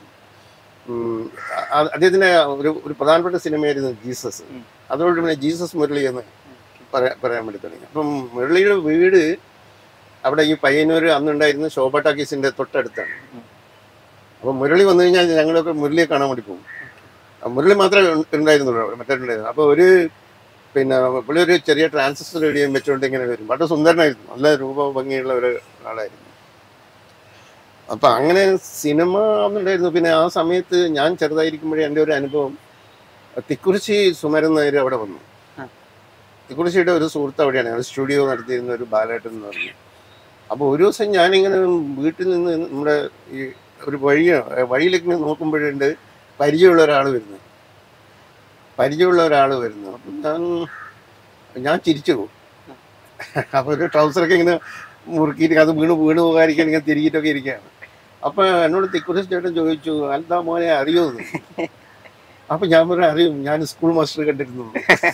ഉം, ആ- അദ്ദേഹത്തിന്റെ ഒരു ഒരു പ്രധാനപ്പെട്ട സിനിമയായിരുന്നു ജീസസ് ഉം. അതുകൊണ്ട് പിന്നെ ജീസസ് മുരളി എന്ന് പറയാ പറയാൻ വേണ്ടി തുടങ്ങി അപ്പം മുരളിയുടെ വീട് അവിടെ ഈ പയ്യന്നൂർ അന്നുണ്ടായിരുന്ന ശോഭ ടാക്കീസിന്റെ തൊട്ടടുത്താണ് ഉം. അപ്പം മുരളി വന്നു കഴിഞ്ഞാൽ ഞങ്ങളൊക്കെ മുരളിയെ കാണാൻ വേണ്ടി പോകും ആ മുരളി മാത്രമേ ഉ- ഉണ്ടായിരുന്നുള്ളൂ അവിടെ, മറ്റേതുണ്ടായിരുന്നു അപ്പോൾ ഒരു പിന്നെ പുള്ളി ഒരു ചെറിയ ട്രാൻസിസ്റ്റർ റേഡിയോ വെച്ചുകൊണ്ട് ഇങ്ങനെ വരും വളരെ സുന്ദരനായിരുന്നു നല്ല രൂപ ഭംഗിയുള്ള ഒരു ആളായിരുന്നു അപ്പൊ അങ്ങനെ സിനിമ ഒന്നുണ്ടായിരുന്നു പിന്നെ ആ സമയത്ത് ഞാൻ ചെറുതായിരിക്കുമ്പോഴേ എൻ്റെ ഒരു അനുഭവം തിക്കുറിശി സുമരൻ നായർ അവിടെ വന്നു ആ. തിക്കുറിശിയുടെ ഒരു സുഹൃത്ത് അവിടെയാണ് ഞങ്ങൾ സ്റ്റുഡിയോ നടത്തിയിരുന്ന ഒരു ബാലേട്ടൻ എന്ന് പറഞ്ഞു അപ്പോൾ ഒരു ദിവസം ഞാനിങ്ങനെ വീട്ടിൽ നിന്ന് നമ്മുടെ ഈ ഒരു വഴി വഴിയിലേക്ക് ഇങ്ങനെ നോക്കുമ്പോഴുണ്ട് പരിചയമുള്ള ഒരാൾ വരുന്നത് പരിചയമുള്ള ഒരാൾ വരുന്നു അപ്പം ഞാൻ ഞാൻ ചിരിച്ചു പോകും അപ്പോൾ ഒരു ട്രൗസറൊക്കെ ഇങ്ങനെ മുറുക്കിയിട്ട് അത് വീണ് വീണ് പോകാതിരിക്കാൻ ഇങ്ങനെ തിരികിട്ടൊക്കെ ഇരിക്കുകയാണ് അപ്പോൾ എന്നോട് തിക്കുറിശ് ചേട്ടൻ ചോദിച്ചു അല്ല മോനെ അറിയോ എന്ന് അപ്പം ഞാൻ പറഞ്ഞു അറിയും ഞാൻ സ്കൂൾ മാസ്റ്റർ കണ്ടിരുന്നു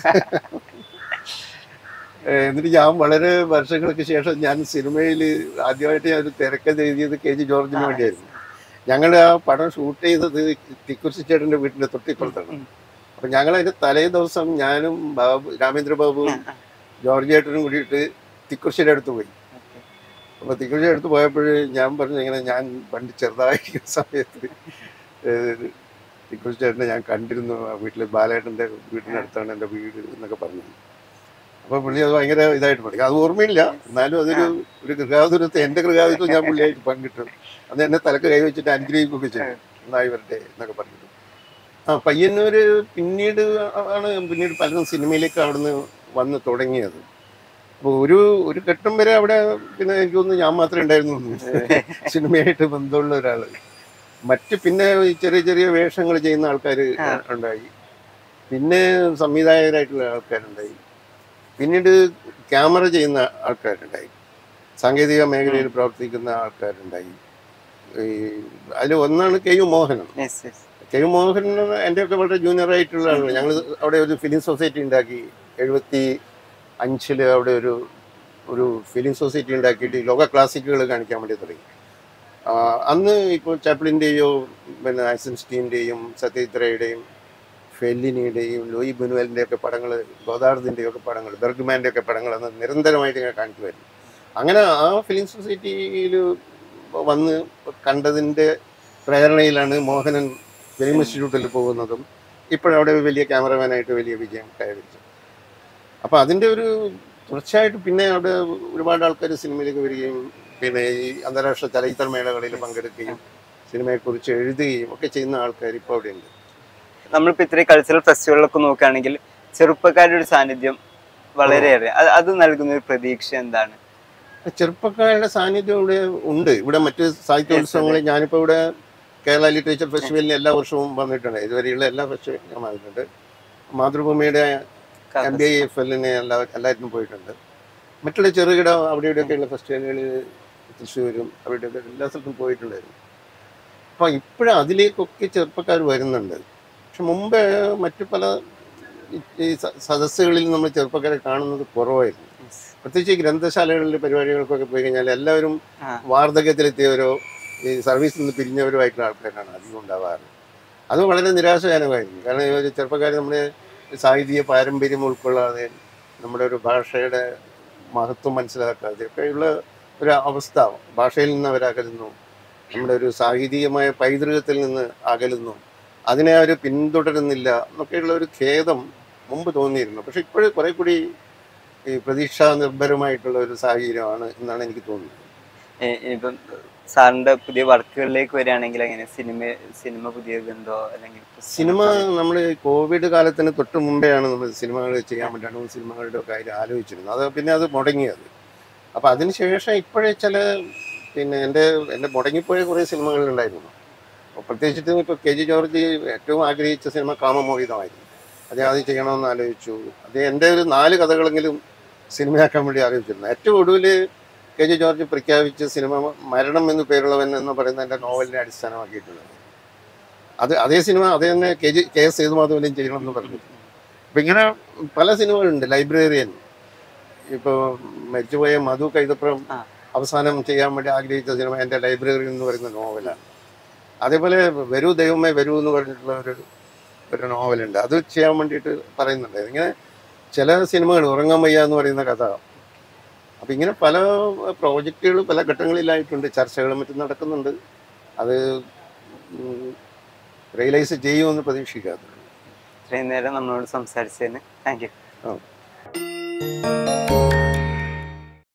ഏഹ് എന്നിട്ട് ഞാൻ വളരെ വർഷങ്ങൾക്ക് ശേഷം ഞാൻ സിനിമയിൽ ആദ്യമായിട്ട് ഞാൻ ഒരു തിരക്കഥ എഴുതിയത് കെ ജി ജോർജിന് വേണ്ടിയായിരുന്നു ഞങ്ങൾ ആ പടം ഷൂട്ട് ചെയ്തത് തിക്കുറിശി ചേട്ടൻ്റെ വീട്ടിൻ്റെ തൊട്ടിപ്പുറത്താണ് ഉം. അപ്പം ഞങ്ങൾ അതിൻ്റെ തലേ ദിവസം ഞാനും ബാബു രാമേന്ദ്ര ബാബുവും ജോർജ് ചേട്ടനും കൂടിയിട്ട് തിക്കുറിശിയുടെ അടുത്ത് പോയി അപ്പോൾ തിക്കുറിശിയുടെ അടുത്ത് പോയപ്പോൾ ഞാൻ പറഞ്ഞു ഇങ്ങനെ ഞാൻ പണ്ട് ചെറുതായിരിക്കുന്ന സമയത്ത് ഏഹ് തിക്കുറിശി ചേട്ടനെ ഞാൻ കണ്ടിരുന്നു ആ വീട്ടിൽ ബാലേട്ടൻ്റെ വീടിനടുത്താണ് എൻ്റെ വീട് എന്നൊക്കെ പറഞ്ഞു അപ്പോൾ പുള്ളി അത് ഭയങ്കര ഇതായിട്ട് പഠിക്കും അത് ഓർമ്മയില്ല എന്നാലും അതൊരു ഒരു ഗൃഹാതുരത്തെ എൻ്റെ ഗൃഹാതുരത്വം ഞാൻ പുള്ളിയായിട്ട് പങ്കിട്ടു അത് എന്നെ തലക്ക് കൈവച്ചിട്ട് അനുഗ്രഹിക്കുകയൊക്കെ ചെയ്തു നന്നായി വരട്ടെ എന്നൊക്കെ പറഞ്ഞിട്ട് ആ പയ്യന്നൂര് പിന്നീട് ആണ് പിന്നീട് പലരും സിനിമയിലേക്ക് അവിടുന്ന് വന്ന് തുടങ്ങിയത് അപ്പോൾ ഒരു ഒരു ഘട്ടം വരെ അവിടെ പിന്നെ എനിക്ക് തോന്നുന്നു ഞാൻ മാത്രമേ ഉണ്ടായിരുന്നുള്ളൂ സിനിമയായിട്ട് ബന്ധമുള്ള ഒരാൾ മറ്റ് പിന്നെ ഈ ചെറിയ ചെറിയ വേഷങ്ങൾ ചെയ്യുന്ന ആൾക്കാർ ആ. ഉണ്ടായി പിന്നെ സംവിധായകരായിട്ടുള്ള ആൾക്കാരുണ്ടായി പിന്നീട് ക്യാമറ ചെയ്യുന്ന ആൾക്കാരുണ്ടായി സാങ്കേതിക മേഖലയിൽ പ്രവർത്തിക്കുന്ന ആൾക്കാരുണ്ടായി ഈ അതിൽ ഒന്നാണ് K U Mohanan yes yes K U Mohan എൻ്റെ ഒക്കെ വളരെ ജൂനിയർ ആയിട്ടുള്ള ആളാണ് ഞങ്ങൾ അവിടെ ഒരു ഫിലിം സൊസൈറ്റി ഉണ്ടാക്കി എഴുപത്തി അഞ്ചില് അവിടെ ഒരു ഒരു ഫിലിം സൊസൈറ്റി ഉണ്ടാക്കിയിട്ട് ലോക ക്ലാസിക്കുകൾ കാണിക്കാൻ വേണ്ടി തുടങ്ങി ആ, അന്ന് ഇപ്പോൾ ചാപ്ലിൻ്റെയോ പിന്നെ ഐസൻസ്റ്റീൻ്റെയും സത്യജിത്രയുടെയും ഫെല്ലിനിയുടെയും ലൂയി ബുനുവലിൻ്റെ ഒക്കെ പടങ്ങൾ ഗോദാർദിൻ്റെയും ഒക്കെ പടങ്ങൾ ബെർഗ്മാൻ്റെ ഒക്കെ പടങ്ങൾ അന്ന് നിരന്തരമായിട്ട് ഇങ്ങനെ കാണിക്കുമായിരുന്നു അങ്ങനെ ആ ഫിലിം സൊസൈറ്റിയിൽ വന്ന് കണ്ടതിൻ്റെ പ്രേരണയിലാണ് മോഹനൻ ഫിലിം ഇൻസ്റ്റിറ്റ്യൂട്ടിൽ പോകുന്നതും ഇപ്പോഴവിടെ വലിയ ക്യാമറമാനായിട്ട് വലിയ വിജയം കൈവരിച്ചത് അപ്പോൾ അതിൻ്റെ ഒരു തുടർച്ചയായിട്ട് പിന്നെ അവിടെ ഒരുപാട് ആൾക്കാർ സിനിമയിലേക്ക് വരികയും പിന്നെ ഈ അന്താരാഷ്ട്ര ചലച്ചിത്ര മേളകളിൽ പങ്കെടുക്കുകയും സിനിമയെക്കുറിച്ച് എഴുതുകയും ഒക്കെ ചെയ്യുന്ന ആൾക്കാർ ഇപ്പോൾ അവിടെയുണ്ട് നമ്മളിപ്പോ ഇത്രയും കൾച്ചറൽ ഫെസ്റ്റിവലൊക്കെ നോക്കുകയാണെങ്കിൽ ചെറുപ്പക്കാരുടെ ഒരു സാന്നിധ്യം വളരെയേറെ അത് അത് നൽകുന്ന ഒരു പ്രതീക്ഷ എന്താണ് ചെറുപ്പക്കാരുടെ സാന്നിധ്യം ഇവിടെ ഉണ്ട് ഇവിടെ മറ്റ് സാഹിത്യോത്സവങ്ങളിൽ ഞാനിപ്പോൾ ഇവിടെ കേരള ലിറ്ററേച്ചർ ഫെസ്റ്റിവലിന് എല്ലാ വർഷവും വന്നിട്ടുണ്ട് ഇതുവരെയുള്ള എല്ലാ ഫെസ്റ്റിവലും ഞാൻ വന്നിട്ടുണ്ട് മാതൃഭൂമിയുടെ എം ബി ഐ എഫ് എല്ലിന് എല്ലാ എല്ലാറ്റിനും പോയിട്ടുണ്ട് മറ്റുള്ള ചെറുകിട അവിടെ ഇവിടെയൊക്കെയുള്ള ഫെസ്റ്റിവലുകളിൽ തൃശ്ശൂരും അവിടെയൊക്കെ എല്ലാ സ്ഥലത്തും പോയിട്ടുണ്ടായിരുന്നു അപ്പോൾ ഇപ്പോഴും അതിലേക്കൊക്കെ ചെറുപ്പക്കാർ വരുന്നുണ്ട് പക്ഷെ മുമ്പ് മറ്റു പല ഈ- ഈ സ- സദസ്സുകളിൽ നമ്മൾ ചെറുപ്പക്കാരെ കാണുന്നത് കുറവായിരുന്നു പ്രത്യേകിച്ച് ഈ ഗ്രന്ഥശാലകളിലെ പരിപാടികൾക്കൊക്കെ പോയി കഴിഞ്ഞാൽ എല്ലാവരും ആ. വാർദ്ധക്യത്തിലെത്തിയവരോ ഈ സർവീസിൽ നിന്ന് പിരിഞ്ഞവരോ ആയിട്ടുള്ള ആൾക്കാരാണ് അധികം ഉണ്ടാവാറ് അത് വളരെ നിരാശജനകമായിരുന്നു കാരണം ഈ ഒരു ചെറുപ്പക്കാർ നമ്മുടെ സാഹിത്യ പാരമ്പര്യം ഉൾക്കൊള്ളാതെ നമ്മുടെ ഒരു ഭാഷയുടെ മഹത്വം മനസ്സിലാക്കാതെ ഒക്കെയുള്ള ഒരു അവസ്ഥ ഭാഷയിൽ നിന്ന് അവരകലുന്നു നമ്മുടെ ഒരു സാഹിത്യമായ പൈതൃകത്തിൽ നിന്ന് അകലുന്നു അതിനെ അവർ പിന്തുടരുന്നില്ല എന്നൊക്കെയുള്ള ഒരു ഖേദം മുമ്പ് തോന്നിയിരുന്നു പക്ഷെ ഇപ്പോഴും കുറെ കൂടി ഈ പ്രതീക്ഷാ നിർഭരമായിട്ടുള്ള ഒരു സാഹചര്യമാണ് എന്നാണ് എനിക്ക് തോന്നുന്നത് ഏ- ഇപ്പം സാറിന്റെ പുതിയ വർക്കുകളിലേക്ക് വരികയാണെങ്കിൽ എങ്ങനെ സിനിമ സിനിമ പുതിയതുണ്ടോ അല്ലെങ്കിൽ സിനിമ നമ്മൾ കോവിഡ് കാലത്തിന് തൊട്ട് മുമ്പെയാണ് നമ്മൾ സിനിമകൾ ചെയ്യാൻ വേണ്ടി രണ്ട് മൂന്ന് സിനിമകളുടെ ഒക്കെ കാര്യം ആലോചിച്ചിരുന്നത് അത് പിന്നെ അത് മുടങ്ങിയത് അപ്പോൾ അതിനുശേഷം ഇപ്പോഴേ ചില പിന്നെ എൻ്റെ എൻ്റെ മുടങ്ങിപ്പോയ കുറേ സിനിമകളുണ്ടായിരുന്നു അപ്പോൾ പ്രത്യേകിച്ചിട്ടും ഇപ്പോൾ കെ ജി ജോർജ് ഏറ്റവും ആഗ്രഹിച്ച സിനിമ കാമമോഹിതമായിരുന്നു അത് അത് ചെയ്യണമെന്ന് ആലോചിച്ചു അത് എൻ്റെ ഒരു നാല് കഥകളെങ്കിലും സിനിമയാക്കാൻ വേണ്ടി ആലോചിച്ചിരുന്നു ഏറ്റവും ഒടുവിൽ കെ ജെ ജോർജ് പ്രഖ്യാപിച്ച സിനിമ മരണം എന്ന് പേരുള്ളവൻ എന്ന് പറയുന്ന എൻ്റെ നോവലിനെ അടിസ്ഥാനമാക്കിയിട്ടുള്ളത് അത് അതേ സിനിമ അതേ തന്നെ കെ ജി കെ എസ് സേതുമാധവനും ചെയ്യണമെന്ന് പറഞ്ഞു അപ്പം ഇങ്ങനെ പല സിനിമകളുണ്ട് ലൈബ്രറിയൻ ഇപ്പോൾ മരിച്ചുപോയ മധു കൈതപ്രം ആ. അവസാനം ചെയ്യാൻ വേണ്ടി ആഗ്രഹിച്ച സിനിമ എൻ്റെ ലൈബ്രറി എന്ന് പറയുന്ന നോവലാണ് അതേപോലെ വരൂ ദൈവമേ വരൂ എന്ന് പറഞ്ഞിട്ടുള്ള ഒരു ഒരു നോവലുണ്ട് അത് ചെയ്യാൻ വേണ്ടിയിട്ട് പറയുന്നുണ്ട് ഇങ്ങനെ ചില സിനിമകൾ ഉറങ്ങാൻ വയ്യ എന്ന് പറയുന്ന കഥ അപ്പം ഇങ്ങനെ പല പ്രോജക്റ്റുകൾ പല ഘട്ടങ്ങളിലായിട്ടുണ്ട് ചർച്ചകളും മറ്റും നടക്കുന്നുണ്ട് അത് റിയലൈസ് ചെയ്യുമെന്ന് പ്രതീക്ഷിക്കാതെ ഇത്രയും നേരം നമ്മളോട് സംസാരിച്ചതിന് താങ്ക് യു ആ